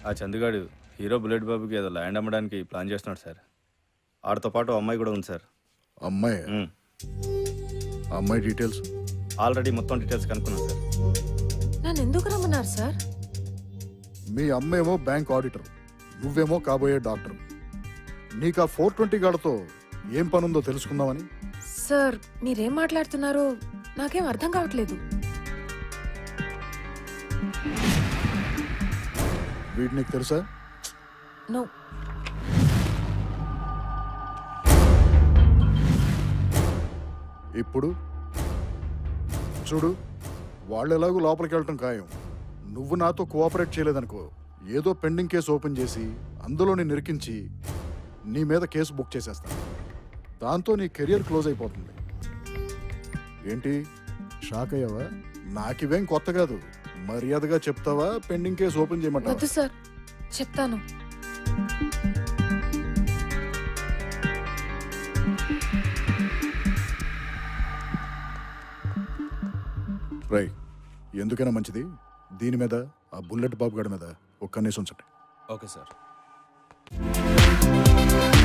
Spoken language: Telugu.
ఆ చందుగాడు హీరో బుల్లెట్ బాబుకి ఏదో ల్యాండ్ అమ్మడానికి ప్లాన్ చేస్తున్నాడు సార్ ఆడితో పాటు ఓ అమ్మాయి కూడా ఉంది సార్ అమ్మాయి ఉమ్. ఆ అమ్మాయి డీటెయిల్స్ ఆల్రెడీ మొత్తం డీటెయిల్స్ కనుక్కున్నాను సార్ నన్ను ఎందుకు రమ్మన్నారు సార్ మీ అమ్మేమో బ్యాంక్ ఆడిటర్ నువ్వేమో కాబోయే డాక్టర్ నీకు ఆ ఫోర్ ట్వంటీ గాడితో ఏం పనుందో తెలుసుకుందామని సార్ మీరేం మాట్లాడుతున్నారో నాకేం అర్థం కావట్లేదు వీటి నీకు తెలుసా నో ఇప్పుడు చూడు వాళ్ళు ఎలాగో లోపలికి వెళ్ళటం ఖాయం నువ్వు నాతో కోఆపరేట్ చేయలేదనుకో ఏదో పెండింగ్ కేసు ఓపెన్ చేసి అందులో నేను నిరికించి నీ మీద కేసు బుక్ చేసేస్తాను దాంతో నీ కెరియర్ క్లోజ్ అయిపోతుంది ఏంటి షాక్ అయ్యావా నాకివేం కొత్త కాదు మర్యాదగా చెప్తావా పెండింగ్ కేసు ఓపెన్ చేయమంటావా వద్దు సార్ చెప్తాను రై ఎందుకైనా మంచిది దీని మీద ఆ బుల్లెట్ బాబు గడి మీద ఒక్క కన్నేసి ఉంచండి ఓకే సార్